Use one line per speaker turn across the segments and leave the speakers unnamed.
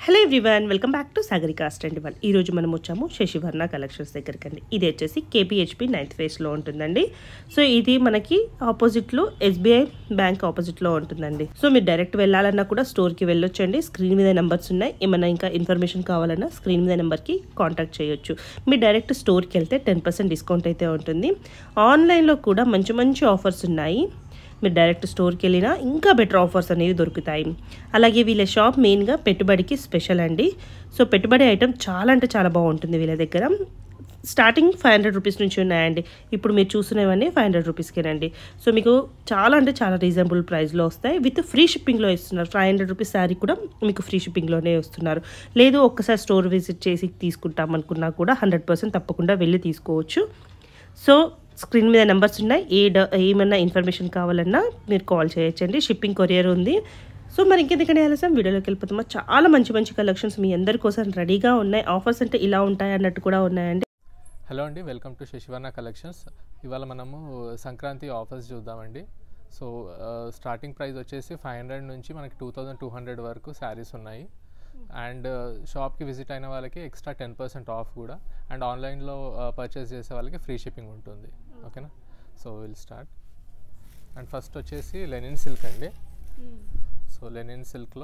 Hello everyone welcome back to Sagarika twenty one ఈరోజు మనం వచ్చాము శశివర్ణ కలెక్షన్స్ దగ్గరికి అండి ఇది వచ్చేసి కేపీహెచ్పి నైన్త్ ఫేస్లో ఉంటుందండి సో ఇది మనకి ఆపోజిట్లో ఎస్బీఐ బ్యాంక్ ఆపోజిట్లో ఉంటుందండి సో మీరు డైరెక్ట్ వెళ్ళాలన్నా కూడా స్టోర్కి వెళ్ళొచ్చండి స్క్రీన్ మీద నెంబర్స్ ఉన్నాయి ఏమైనా ఇంకా ఇన్ఫర్మేషన్ కావాలన్నా స్క్రీన్ మీద నెంబర్కి కాంటాక్ట్ చేయొచ్చు మీరు డైరెక్ట్ స్టోర్కి వెళ్తే టెన్ పర్సెంట్ డిస్కౌంట్ అయితే ఉంటుంది ఆన్లైన్లో కూడా మంచి మంచి ఆఫర్స్ ఉన్నాయి మీరు డైరెక్ట్ స్టోర్కి వెళ్ళినా ఇంకా బెటర్ ఆఫర్స్ అనేవి దొరుకుతాయి అలాగే వీళ్ళ షాప్ మెయిన్గా పెట్టుబడికి స్పెషల్ అండి సో పెట్టుబడి ఐటమ్ చాలా అంటే చాలా బాగుంటుంది వీళ్ళ దగ్గర స్టార్టింగ్ ఫైవ్ హండ్రెడ్ రూపీస్ నుంచి ఉన్నాయండి ఇప్పుడు మీరు చూస్తున్నవన్నీ ఫైవ్ హండ్రెడ్ రూపీస్కేనండి సో మీకు చాలా అంటే చాలా రీజనబుల్ ప్రైస్లో వస్తాయి విత్ ఫ్రీ షిప్పింగ్లో ఇస్తున్నారు ఫైవ్ హండ్రెడ్ రూపీస్ శారీ కూడా మీకు ఫ్రీ షిప్పింగ్లోనే వస్తున్నారు లేదు ఒక్కసారి స్టోర్ విజిట్ చేసి తీసుకుంటాం అనుకున్నా కూడా హండ్రెడ్ పర్సెంట్ తప్పకుండా వెళ్ళి తీసుకోవచ్చు సో స్క్రీన్ మీద నెంబర్స్ ఉన్నాయి ఏ డ ఏమన్నా ఇన్ఫర్మేషన్ కావాలన్నా మీరు కాల్ చేయొచ్చండి షిప్పింగ్ కొరియర్ ఉంది సో మరి ఇంకెందుకనే ఆలస్యం వీడియోలోకి వెళ్ళిపోతామా చాలా మంచి మంచి కలెక్షన్స్ మీ అందరి కోసం రెడీగా ఉన్నాయి ఆఫర్స్ అంటే ఇలా ఉంటాయి అన్నట్టు కూడా ఉన్నాయండి
హలో అండి వెల్కమ్ టు శశివర్ణ కలెక్షన్స్ ఇవాళ మనము సంక్రాంతి ఆఫర్స్ చూద్దామండి సో స్టార్టింగ్ ప్రైస్ వచ్చేసి ఫైవ్ హండ్రెడ్ నుంచి మనకి టూ థౌజండ్ టూ హండ్రెడ్ వరకు శారీస్ ఉన్నాయి అండ్ షాప్కి విజిట్ అయిన వాళ్ళకి ఎక్స్ట్రా టెన్ పర్సెంట్ ఆఫ్ కూడా అండ్ ఆన్లైన్లో పర్చేస్ చేసే వాళ్ళకి ఫ్రీ షిప్పింగ్ ఉంటుంది ఓకేనా so will start and first వచ్చేసి లెనిన్ సిల్క్ అండి సో లెనిన్ సిల్క్లో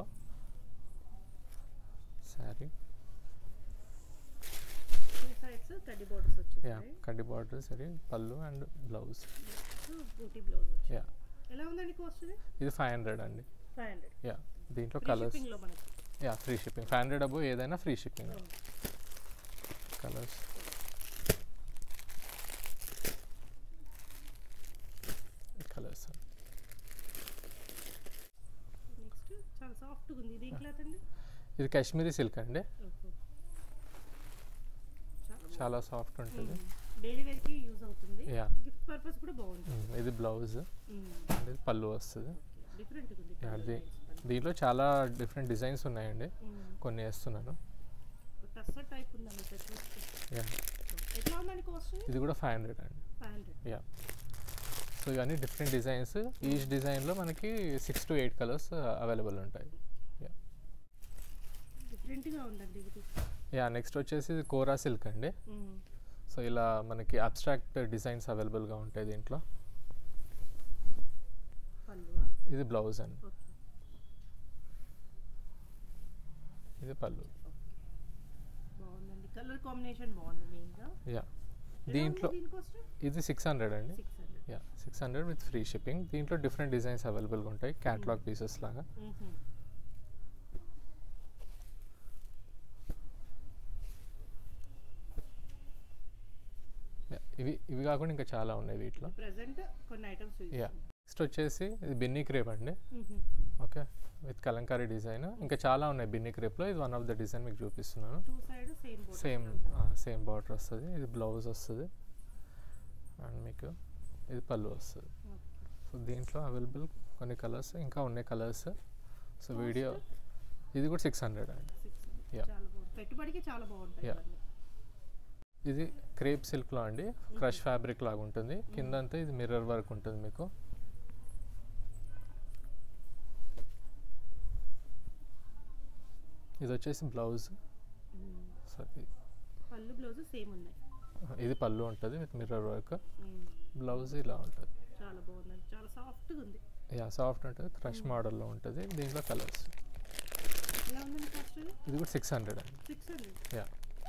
శారీ యా కడ్డీ బార్డర్ సరే పళ్ళు అండ్ బ్లౌజ్ యా
ఎలా ఉందండి కాస్ట్
ఇది ఫైవ్ హండ్రెడ్ అండి
ఫైవ్ హండ్రెడ్
యా దీంట్లో colours yeah free shipping five hundred అబో ఏదైనా free shipping colours colours
next చాలా సాఫ్ట్గా ఉంది ఇది క్లాత్ అండి
ఇది కాశ్మీరీ సిల్క్ అండి చాలా సాఫ్ట్ ఉంటుంది
డైలీ వేర్కి యూజ్ అవుతుంది
యా
గిఫ్ట్ పర్పస్ కూడా బాగుంటుంది
ఇది బ్లౌజ్ అండ్ ఇది పళ్ళు వస్తుంది
డిఫరెంట్ ఉంది
యా దీ దీంట్లో చాలా డిఫరెంట్ డిజైన్స్ ఉన్నాయండి కొన్ని వేస్తున్నాను
టస్సర్ టైప్ ఉందండి ఇక్కడ చూస్తే
యా
ఎట్లా ఉందండి కాస్ట్
ఇది కూడా ఫైవ్ హండ్రెడ్ అండి
ఫైవ్ హండ్రెడ్
యా సో ఇవన్నీ డిఫరెంట్ డిజైన్స్ ఈచ్ డిజైన్లో మనకి six to eight colours available ఉంటాయి యా
డిఫరెంట్గా ఉందండి ఇది
యా నెక్స్ట్ వచ్చేసి ఇది కోరా సిల్క్ అండి సో ఇలా మనకి అబ్స్ట్రాక్ట్ డిజైన్స్ అవైలబుల్గా ఉంటాయి దీంట్లో
పల్లువా
ఇది బ్లౌజ్ అండి
ఓకే
ఇది పళ్ళు
బాగుందండి కలర్ కాంబినేషన్ బాగుంది మెయిన్గా
యా దీంట్లో
దీని కాస్ట్
ఇది సిక్స్ హండ్రెడ్ అండి
six hundred
yeah six hundred with free shipping దీంట్లో డిఫరెంట్ డిజైన్స్ అవైలబుల్గా ఉంటాయి క్యాటలాగ్ పీసెస్ లాగా Yeah, ఇవి ఇవి కాకుండా ఇంకా చాలా ఉన్నాయి వీటిలో
ప్రెసెంట్ కొన్ని ఐటమ్స్
యా నెక్స్ట్ వచ్చేసి ఇది బిన్నీ క్రేప్ అండి ఓకే విత్ కలంకారీ డిజైన్ ఇంకా చాలా ఉన్నాయి బిన్నీ క్రేప్లో ఇది వన్ ఆఫ్ ద డిజైన్ మీకు చూపిస్తున్నాను
two side same border
same same border వస్తుంది ఇది బ్లౌజ్ వస్తుంది అండ్ మీకు ఇది పళ్ళు వస్తుంది సో దీంట్లో అవైలబుల్ కొన్ని కలర్స్ ఇంకా ఉన్నాయి కలర్స్ సో వీడియో ఇది కూడా సిక్స్ హండ్రెడ్ అండి Yeah.
చాలా బాగుంది పెట్టుబడికి చాలా బాగుంటాయి
Yeah.
ఇవన్నీ.
ఇది క్రేప్ సిల్క్లో అండి క్రష్ ఫ్యాబ్రిక్ లాగా ఉంటుంది కిందంతా ఇది మిర్రర్ వర్క్ ఉంటుంది మీకు ఇది వచ్చేసి బ్లౌజ్
మ్మ్.
సో ఇది-
పళ్ళు బ్లౌజ్ సేమ్ ఉన్నాయి
ఇది పళ్ళు ఉంటుంది విత్ మిర్రర్ వర్క్
మ్మ్.
బ్లౌజ్ ఇలా ఉంటుంది
చాలా బాగుందండి చాలా సాఫ్ట్గా ఉంది
యా సాఫ్ట్ ఉంటుంది క్రష్ మోడల్లో ఉంటుంది దీంట్లో కలర్స్
ఎలా ఉందండి కాస్ట్
ఇది కూడా సిక్స్ హండ్రెడ్ అండి
six hundred
yeah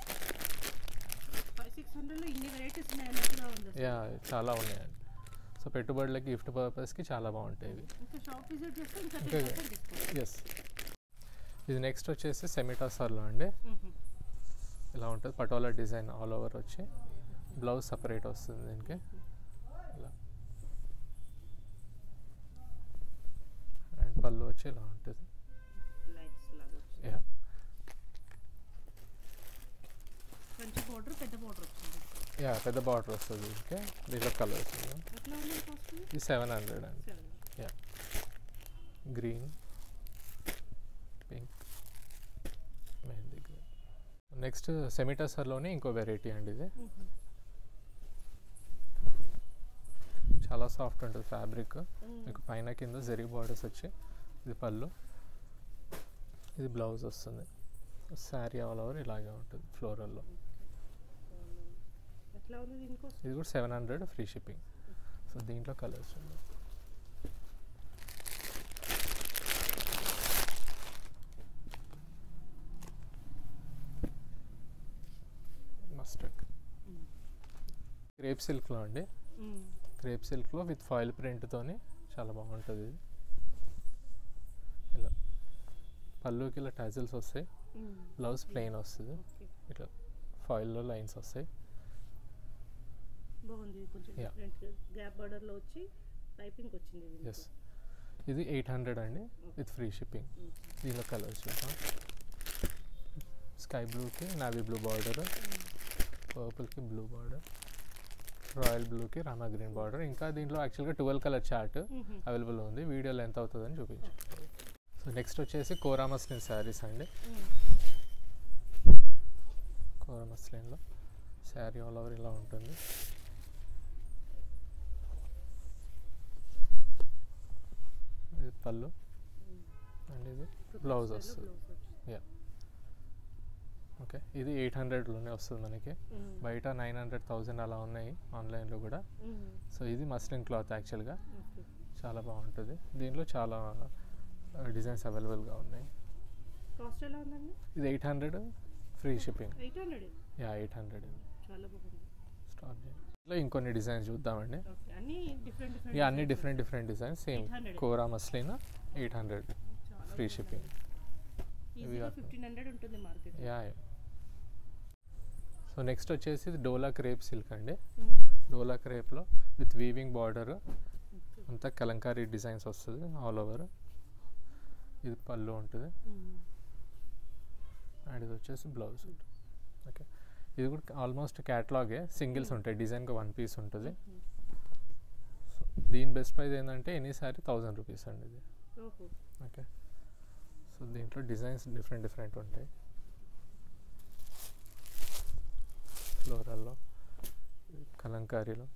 five six హండ్రెడ్లో ఇన్ని వెరైటీస్ ఉన్నాయి అన్నట్టుగా ఉంది అసలు.
యా చాలా ఉన్నాయండి సో పెట్టుబడులకి గిఫ్ట్ పర్పస్కి చాలా బాగుంటాయి ఇవి
ఇంకా షాప్ విజిట్ చేస్తే ఇంకా
ఇంకా
టెన్ పర్సెంట్ డిస్కౌంట్
ఎస్ ఇది నెక్స్ట్ వచ్చేసి సెమిటాసర్లో అండి ఇలా ఉంటుంది పటోలా డిజైన్ ఆల్ ఓవర్ వచ్చి బ్లౌజ్ సపరేట్ వస్తుంది దీనికి ఇలా అండ్ పళ్ళు వచ్చి ఇలా ఉంటుంది
లైట్స్ లాగా వచ్చింది
యా
మంచి బోర్డర్ పెద్ద బోర్డర్ వచ్చింది
యా పెద్ద బార్డర్ వస్తుంది దీనికి దీంట్లో కలర్స్
ఎట్లా ఉంది కాస్ట్
ఇది సెవెన్ హండ్రెడ్ అండి
seven
yeah green pink mehndi green next సెమిటసర్లోనే ఇంకో వెరైటీ అండి ఇది చాలా సాఫ్ట్ ఉంటుంది ఫ్యాబ్రిక్ మీకు పైన కింద జరీ బార్డర్స్ వచ్చి ఇది పళ్ళు ఇది బ్లౌజ్ వస్తుంది శారీ ఆల్ ఓవర్ ఇలాగే ఉంటుంది ఫ్లోరల్లో
ఎట్లా ఉంది దీనికోసం
ఇది కూడా seven hundred free shipping so దీంట్లో కలర్స్ ఉన్నాయి మస్టర్డ్ క్రేప్ సిల్క్లో అండి క్రేప్ సిల్క్లో విత్ ఫాయిల్ ప్రింట్తోని చాలా బాగుంటుంది ఇది ఇలా పళ్ళుకి ఇలా టాజిల్స్ వస్తాయి బ్లౌజ్ ప్లెయిన్ వస్తుంది
ఓకే
ఇట్లా ఫాయిల్లో లైన్స్ వస్తాయి
బాగుంది ఇది కొంచెం
Yeah.
డిఫరెంట్ గ్యాప్ బార్డర్లో వచ్చి పైపింగ్ వచ్చింది దీనికి.
ఎస్ ఇది ఎయిట్ హండ్రెడ్ అండి విత్ ఫ్రీ షిప్పింగ్
Mm.
దీనిలో కలర్స్ చూద్దాం స్కై బ్లూకి నావీ బ్లూ బార్డర్ పర్పుల్కి బ్లూ బార్డర్ రాయల్ బ్లూకి రామా గ్రీన్ బార్డర్ ఇంకా దీంట్లో యాక్చువల్గా twelve colour chart
Mhm.
Available ఉంది వీడియోలో ఎంత అవుతుందని చూపించు సో నెక్స్ట్ వచ్చేసి కోరా మస్లిన్ శారీస్ అండి
Mm.
కోరా మస్లిన్లో శారీ ఆల్ ఓవర్ ఇలా ఉంటుంది ఇది పళ్ళు అండ్ ఇది బ్లౌజ్
Style లో
వస్తుంది
blouse వచ్చింది.
యా ఓకే ఇది ఎయిట్ హండ్రెడ్లోనే వస్తుంది మనకి
Mm.
బయట నైన్ హండ్రెడ్ థౌజండ్ అలా ఉన్నాయి ఆన్లైన్లో కూడా
Mm.
సో ఇది మస్లిన్ క్లాత్ యాక్చువల్గా
Okay.
చాలా బాగుంటుంది దీంట్లో చాలా డిజైన్స్ అవైలబుల్గా ఉన్నాయి
కాస్ట్ ఎలా ఉందండి
ఇది eight hundred free shipping
eight hundred
yeah eight hundred
చాలా బాగుంది
స్టాప్ చేయండి ఇలా ఇంకొన్ని డిజైన్స్ చూద్దామండి
ఓకే అన్ని డిఫరెంట్ డిఫరెంట్
ఇక అన్ని different different designs same
800.
Kora muslin eight hundred free shipping ఇవి
ఈజీగా
కాకుండా.
ఫిఫ్టీన్ హండ్రెడ్ ఉంటుంది మార్కెట్
యా సో నెక్స్ట్ వచ్చేసి ఇది డోలా క్రేప్ సిల్క్ అండి డోలా క్రేప్లో విత్ వీవింగ్ బార్డర్ అంతా కలంకారీ డిజైన్స్ వస్తుంది ఆల్ ఓవర్ ఇది పళ్ళు ఉంటుంది అండ్ ఇది వచ్చేసి బ్లౌజ్ ఉంటుంది ఓకే ఇది కూడా ఆల్మోస్ట్ క్యాటలాగే సింగిల్స్ ఉంటాయి డిజైన్కి వన్ పీస్ ఉంటుంది సో దీని బెస్ట్ ప్రైస్ ఏంటంటే ఎనీ సారీ థౌజండ్ రూపీస్ అండి ఇది
ఓహో
ఓకే సో దీంట్లో డిజైన్స్ డిఫరెంట్ డిఫరెంట్ ఉంటాయి ఫ్లోరల్లో కలంకారీలో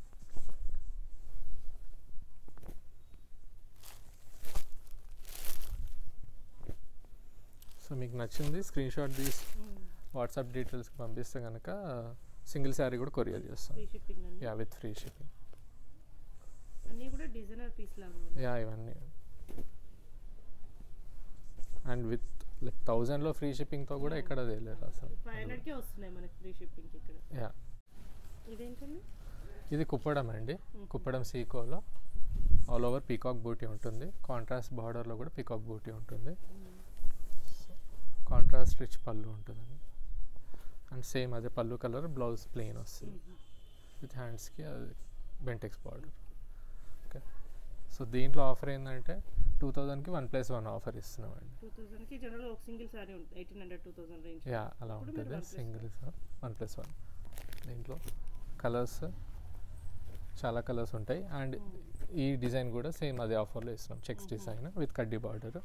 సో మీకు నచ్చింది స్క్రీన్ షాట్ తీసి వాట్సాప్ డీటెయిల్స్కి పంపిస్తే కనుక సింగిల్ శారీ కూడా కొరియర్ చేస్తాం
ఫ్రీ షిప్పింగ్ అండి
యా విత్ ఫ్రీ షిప్పింగ్
అన్నీ కూడా డిజైనర్ పీస్ లాగా ఉంది
యా ఇవన్నీ అండ్ విత్ లైక్ థౌజండ్లో ఫ్రీ షిప్పింగ్తో కూడా ఎక్కడ తెలియదు అసలు
ఫైవ్ హండ్రెడ్కే వస్తున్నాయి మనకి ఫ్రీ షిప్పింగ్ ఇక్కడ
యా
ఇదేంటండి
ఇది కుప్పడం అండి కుప్పడం సీకోలో ఆల్ ఓవర్ పీకాక్ బూటీ ఉంటుంది కాంట్రాస్ట్ బార్డర్లో కూడా పీకాక్ బూటీ ఉంటుంది కాంట్రాస్ట్ రిచ్ పళ్ళు ఉంటుందండి అండ్ సేమ్ అదే పళ్ళు కలర్ బ్లౌజ్ ప్లెయిన్ వస్తుంది విత్ హ్యాండ్స్కి అది బెంటెక్స్ బార్డర్ ఓకే సో దీంట్లో ఆఫర్ ఏంటంటే టూ థౌజండ్కి వన్ ప్లస్ వన్ ఆఫర్ ఇస్తున్నామండి
టూ థౌసండ్కి జనరల్గా ఒక సింగిల్ సారీ ఉంటుంది eighteen hundred two thousand range
yeah అలా
ఇప్పుడు మీరు
ఉంటుంది
one plus
సింగిల్స్ వన్ ప్లస్ వన్ దీంట్లో కలర్స్ చాలా కలర్స్ ఉంటాయి అండ్ ఈ డిజైన్ కూడా సేమ్ అదే ఆఫర్లో ఇస్తున్నాం చెక్స్ డిజైన్ విత్ కడ్డీ బార్డర్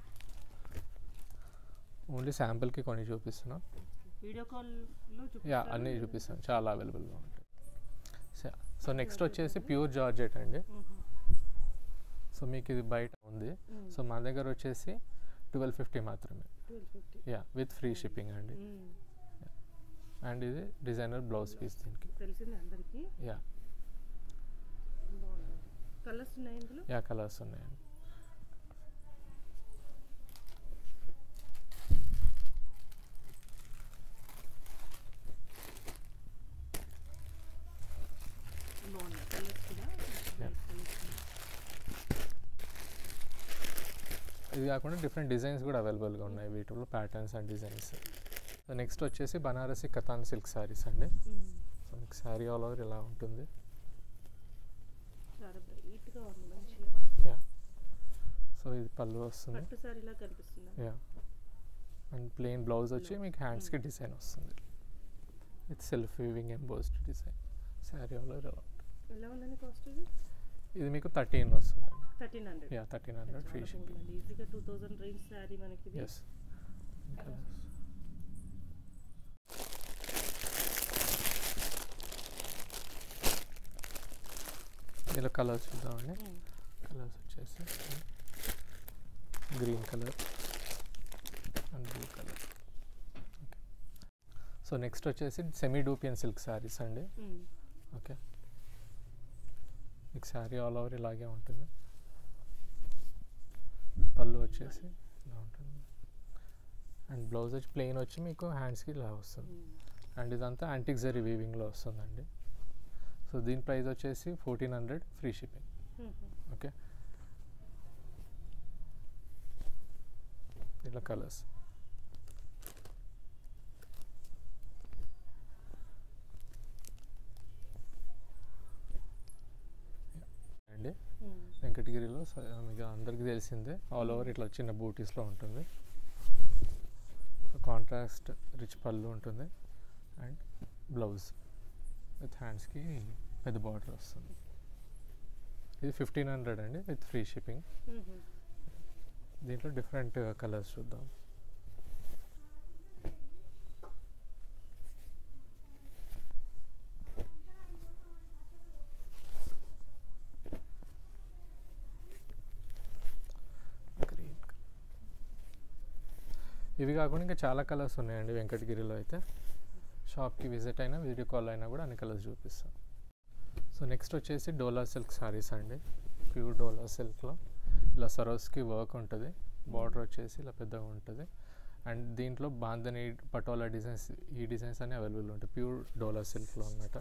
ఓన్లీ శాంపుల్కి కొన్ని చూపిస్తున్నాం
వీడియో కాల్లో
యా అన్నీ చూపిస్తాం చాలా అవైలబుల్గా ఉంటాయి సో నెక్స్ట్ వచ్చేసి ప్యూర్ జార్జెట్ అండి సో మీకు ఇది బయట ఉంది సో మా దగ్గర వచ్చేసి ట్వెల్వ్ ఫిఫ్టీ మాత్రమే
twelve fifty
yeah with free shipping అండి అండ్ ఇది డిజైనర్ బ్లౌజ్ పీస్ దీనికి
తెలిసింది అందరికీ
యా
బాగుంది కలర్స్ ఉన్నాయి ఇందులో
యా కలర్స్ ఉన్నాయండి
బాగున్నాయి కలర్స్ కూడా
Yeah.
colours ఉన్నాయి.
ఇది కాకుండా డిఫరెంట్ డిజైన్స్ కూడా అవైలబుల్గా ఉన్నాయి వీటిలో patterns and designs so next వచ్చేసి బనారసి కథాన్ సిల్క్ శారీస్ అండి
Mm.
సో మీకు శారీ ఆల్ ఓవర్ ఇలా ఉంటుంది
చాలా బ్రైట్గా ఉంది మంచిగా
యా సో ఇది పళ్ళు వస్తుంది
పట్టు సారీలా కనిపిస్తుంది
యా అండ్ ప్లెయిన్ బ్లౌజ్ వచ్చి మీకు హ్యాండ్స్కి డిజైన్ వస్తుంది with self weaving embossed design sari all over ఇలా ఉంటుంది
ఎలా ఉందండి కాస్ట్ ఇది
ఇది మీకు థర్టీన్ వస్తుందండి
thirteen hundred
yeah thirteen hundred free shipping
ఈజీగా టూ థౌసండ్ రేంజ్ శారీ మనకి ఇది
ఎస్ ఇలా కలర్స్ చూద్దామండి
Mm.
కలర్స్ వచ్చేసి green colour and blue colour so next వచ్చేసి సెమీ డూపియన్ సిల్క్ శారీస్ అండి ఓకే మీకు శారీ ఆల్ ఓవర్ ఇలాగే ఉంటుంది పళ్ళు వచ్చేసి ఇలా ఉంటుంది అండ్ బ్లౌజ్ వచ్చి ప్లెయిన్ వచ్చి మీకు హ్యాండ్స్కి ఇలా వస్తుంది అండ్ ఇదంతా యాంటిక్ జరీ వీవింగ్లో వస్తుందండి సో దీని ప్రైస్ వచ్చేసి fourteen hundred free shipping okay ఇలా కలర్స్ అండి వెంకటగిరిలో స- మీకు అందరికీ తెలిసిందే ఆల్ ఓవర్ ఇట్లా చిన్న బూటీస్లో ఉంటుంది కాంట్రాస్ట్ రిచ్ పళ్ళు ఉంటుంది అండ్ బ్లౌజ్ విత్ హ్యాండ్స్కి పెద్ద బార్డర్ వస్తుంది ఇది ఫిఫ్టీన్ హండ్రెడ్ అండి విత్ ఫ్రీ షిప్పింగ్ దీంట్లో డిఫరెంట్ కలర్స్ చూద్దాం గ్రీన్ ఇవి కాకుండా ఇంకా చాలా కలర్స్ ఉన్నాయండి వెంకటగిరిలో అయితే షాప్కి విజిట్ అయినా వీడియో కాల్ అయినా కూడా అన్ని కలర్స్ చూపిస్తాం సో నెక్స్ట్ వచ్చేసి డోలా సిల్క్ సారీస్ అండి ప్యూర్ డోలా సిల్క్లో ఇలా సరోస్కి వర్క్ ఉంటుంది బార్డర్ వచ్చేసి ఇలా పెద్దగా ఉంటుంది అండ్ దీంట్లో బాందని పటోలా డిజైన్స్ ఈ డిజైన్స్ అన్ని అవైలబుల్ ఉంటాయి ప్యూర్ డోలా సిల్క్లో అన్నమాట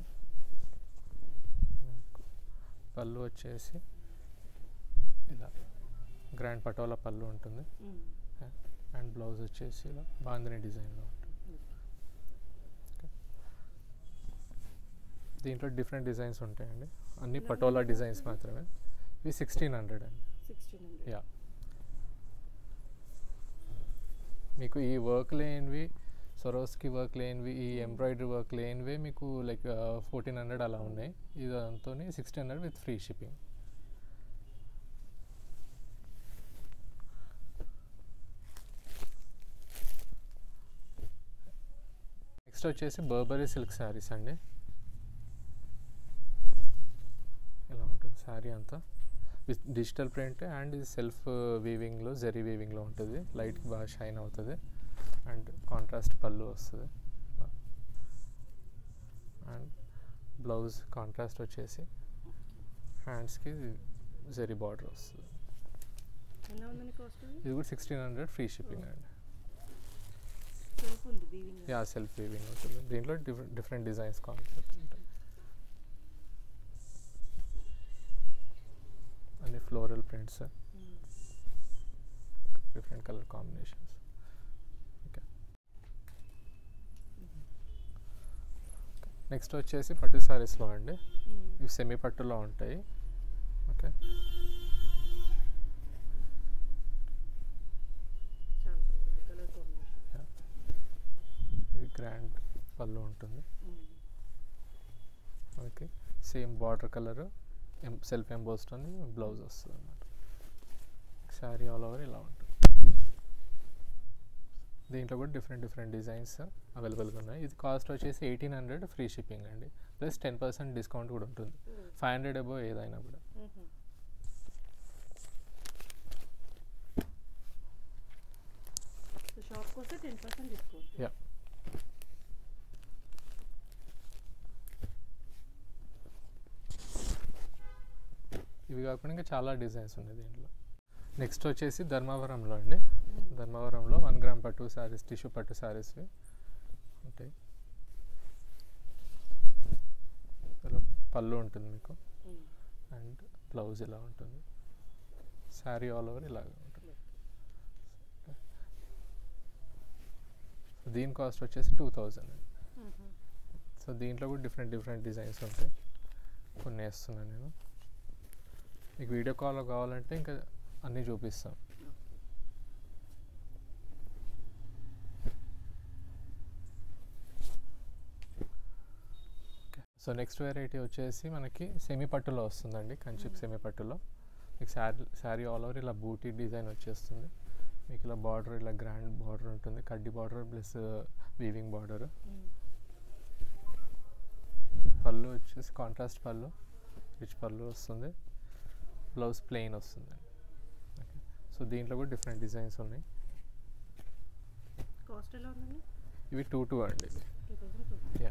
పళ్ళు వచ్చేసి ఇలా గ్రాండ్ పటోలా పళ్ళు ఉంటుంది అండ్ బ్లౌజ్ వచ్చేసి ఇలా బాందని డిజైన్లో ఉంటుంది Okay. దీంట్లో డిఫరెంట్ డిజైన్స్ ఉంటాయండి అన్ని పటోలా డిజైన్స్ మాత్రమే ఇవి సిక్స్టీన్ హండ్రెడ్ అండి యా మీకు ఈ వర్క్ లేనివి సొరోస్కి వర్క్ లేనివి ఈ ఎంబ్రాయిడరీ వర్క్ లేనివి మీకు లైక్ ఫోర్టీన్ హండ్రెడ్ అలా ఉన్నాయి ఇదంతా sixteen hundred with free shipping next వచ్చేసి బర్బరీ సిల్క్ శారీస్ అండి ఇలా ఉంటుంది శారీ అంతా విత్ డిజిటల్ ప్రింట్ అండ్ ఇది సెల్ఫ్ వీవింగ్లో జరీ వీవింగ్లో ఉంటుంది లైట్కి బాగా షైన్ అవుతుంది అండ్ కాంట్రాస్ట్ పళ్ళు వస్తుంది అండ్ బ్లౌజ్ కాంట్రాస్ట్ వచ్చేసి హ్యాండ్స్కి జరీ బార్డర్ వస్తుంది
ఎలా ఉందని కాస్ట్
ఇది కూడా సిక్స్టీన్ హండ్రెడ్ ఫ్రీ షిప్పింగ్ అండి
సెల్ఫ్ ఉంది వీవింగ్
యా సెల్ఫ్ వీవింగ్ ఉంటుంది దీంట్లో డిఫరెంట్ డిఫరెంట్ డిజైన్స్ కాన్సెప్ట్ ఉంటాయి అన్ని floral prints different colour combinations okay next వచ్చేసి పట్టు శారీస్లో అండి ఇవి సెమీ పట్టులో ఉంటాయి ఓకే
చాలా బాగుంది కలర్ కాంబినేషన్
ఇది గ్రాండ్ పళ్ళు ఉంటుంది మనకి same border colour self embossed అని బ్లౌజ్ వస్తుంది అన్నమాట శారీ ఆల్ ఓవర్ ఇలా ఉంటుంది దీంట్లో కూడా డిఫరెంట్ డిఫరెంట్ డిజైన్స్ అవైలబుల్గా ఉన్నాయి ఇది కాస్ట్ వచ్చేసి ఎయిటీన్ హండ్రెడ్ ఫ్రీ షిప్పింగ్ అండి ప్లస్ టెన్ పర్సెంట్ డిస్కౌంట్ కూడా ఉంటుంది ఫైవ్ హండ్రెడ్ అబో ఏదైనా కూడా
సో షాప్కి వస్తే టెన్ పర్సెంట్ డిస్కౌంట్
యా ఇవి కాకుండా ఇంకా చాలా డిజైన్స్ ఉన్నాయి దీంట్లో నెక్స్ట్ వచ్చేసి ధర్మవరంలో అండి ధర్మవరంలో వన్ గ్రామ్ పట్టు శారీస్ టిష్యూ పట్టు శారీస్ ఉంటాయి ఇలా పళ్ళు ఉంటుంది మీకు అండ్ బ్లౌజ్ ఇలా ఉంటుంది శారీ ఆల్ ఓవర్ ఇలాగ ఉంటుంది దీని కాస్ట్ వచ్చేసి టూ థౌజండ్ సో దీంట్లో కూడా డిఫరెంట్ డిఫరెంట్ డిజైన్స్ ఉంటాయి కొన్ని వేస్తున్నాను నేను మీకు వీడియో కాల్ కావాలంటే ఇంకా అన్నీ చూపిస్తాం సో నెక్స్ట్ వెరైటీ వచ్చేసి మనకి సెమీ పట్టులో వస్తుందండి కంచి సెమీ పట్టులో మీకు శారీ శారీ ఆల్ ఓవర్ ఇలా బూటీ డిజైన్ వచ్చేస్తుంది మీకు ఇలా బార్డర్ ఇలా గ్రాండ్ బార్డర్ ఉంటుంది కడ్డీ బార్డర్ ప్లస్ వీవింగ్ బార్డర్ పళ్ళు వచ్చేసి కాంట్రాస్ట్ పళ్ళు రిచ్ పళ్ళు వస్తుంది బ్లౌజ్ ప్లెయిన్ వస్తుంది ఓకే సో దీంట్లో కూడా డిఫరెంట్ డిజైన్స్ ఉన్నాయి
కాస్ట్ ఎలా ఉందండి
ఇవి టూ టూ అండి
టూ
యా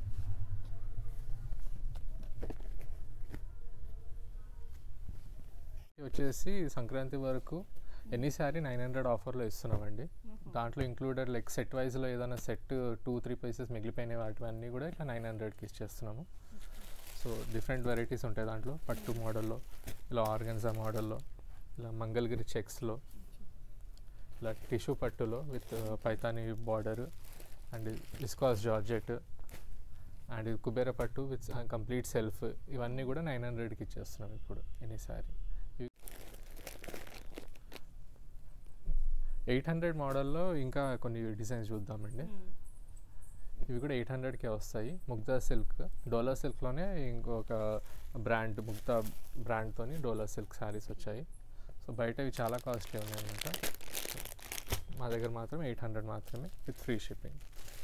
ఇది వచ్చేసి సంక్రాంతి వరకు ఎన్ని శారీ నైన్ హండ్రెడ్ ఆఫర్లో ఇస్తున్నామండి దాంట్లో ఇంక్లూడెడ్ లైక్ సెట్ వైజ్లో ఏదైనా సెట్ టూ త్రీ పీసెస్ మిగిలిపోయిన వాటివన్నీ కూడా ఇట్లా నైన్ హండ్రెడ్కి ఇచ్చేస్తున్నాము సో డిఫరెంట్ వెరైటీస్ ఉంటాయి దాంట్లో పట్టు మోడల్లో ఇలా ఆర్గన్జా మోడల్లో ఇలా మంగళగిరి చెక్స్లో ఇలా టిష్యూ పట్టులో with Paithani border and viscose georgette and Kubera పట్టు విత్ కంప్లీట్ సెల్ఫ్ ఇవన్నీ కూడా నైన్ హండ్రెడ్కి ఇచ్చేస్తున్నాం ఇప్పుడు ఎనీ సారీ ఎయిట్ హండ్రెడ్ మోడల్లో ఇంకా కొన్ని డిజైన్స్ చూద్దామండి ఇవి కూడా ఎయిట్ హండ్రెడ్కే వస్తాయి ముగ్ధా సిల్క్ డోలా సిల్క్లోనే ఇంకొక బ్రాండ్ ముగ్ధా బ్రాండ్తోని డోలా సిల్క్ శారీస్ వచ్చాయి సో బయట ఇవి చాలా కాస్ట్లీ ఉన్నాయన్నమాట మా దగ్గర మాత్రం ఎయిట్ హండ్రెడ్ మాత్రమే with free shipping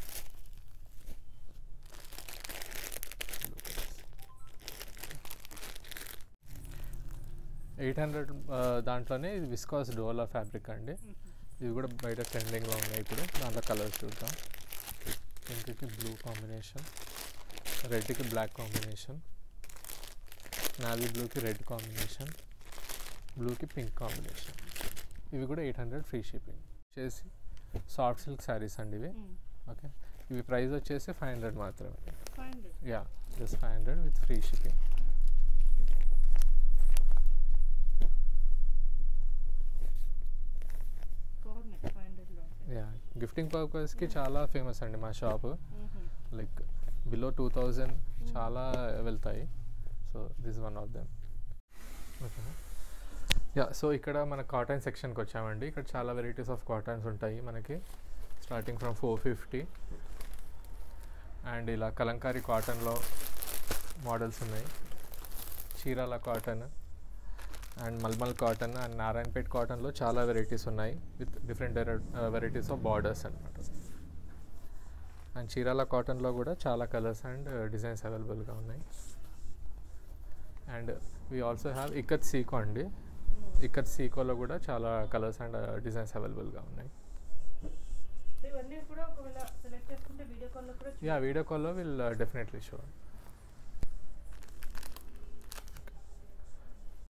eight hundred దాంట్లోనే ఇది విస్కాస్ డోలా ఫ్యాబ్రిక్ అండి ఇవి కూడా బయట ట్రెండింగ్లో ఉన్నాయి ఇప్పుడు దాంట్లో కలర్స్ చూద్దాం పింక్కి బ్లూ కాంబినేషన్ రెడ్కి బ్లాక్ కాంబినేషన్ నావీ బ్లూకి రెడ్ కాంబినేషన్ బ్లూకి పింక్ కాంబినేషన్ ఇవి కూడా ఎయిట్ హండ్రెడ్ ఫ్రీ షిప్పింగ్ చేసి సాఫ్ట్ సిల్క్ శారీస్ అండి ఇవి ఓకే ఇవి ప్రైస్ వచ్చేసి ఫైవ్ హండ్రెడ్ మాత్రమే yeah just five hundred with free shipping yeah gifting పర్పస్కి చాలా ఫేమస్ అండి మా shop like below two thousand చాలా వెళ్తాయి so this one of them okay yeah so ఇక్కడ మన కాటన్ సెక్షన్కి వచ్చామండి ఇక్కడ చాలా వెరైటీస్ ఆఫ్ కాటన్స్ ఉంటాయి మనకి starting from four fifty and ఇలా కలంకారీ కాటన్లో మోడల్స్ ఉన్నాయి Chirala cotton and mulmul cotton and Narayanpet కాటన్లో చాలా వెరైటీస్ ఉన్నాయి with different varieties of borders అనమాట అండ్ చీరాల కాటన్లో కూడా చాలా కలర్స్ అండ్ డిజైన్స్ అవైలబుల్గా ఉన్నాయి and we also have ikat సీకో అండి ఇక్కత్ సీకోలో కూడా చాలా కలర్స్ అండ్ డిజైన్స్ అవైలబుల్గా ఉన్నాయి
ఇవన్నీ కూడా ఒకవేళ సెలెక్ట్ చేసుకుంటే వీడియో కాల్లో కూడా
యా వీడియో కాల్లో విల్ డెఫినెట్లీ షో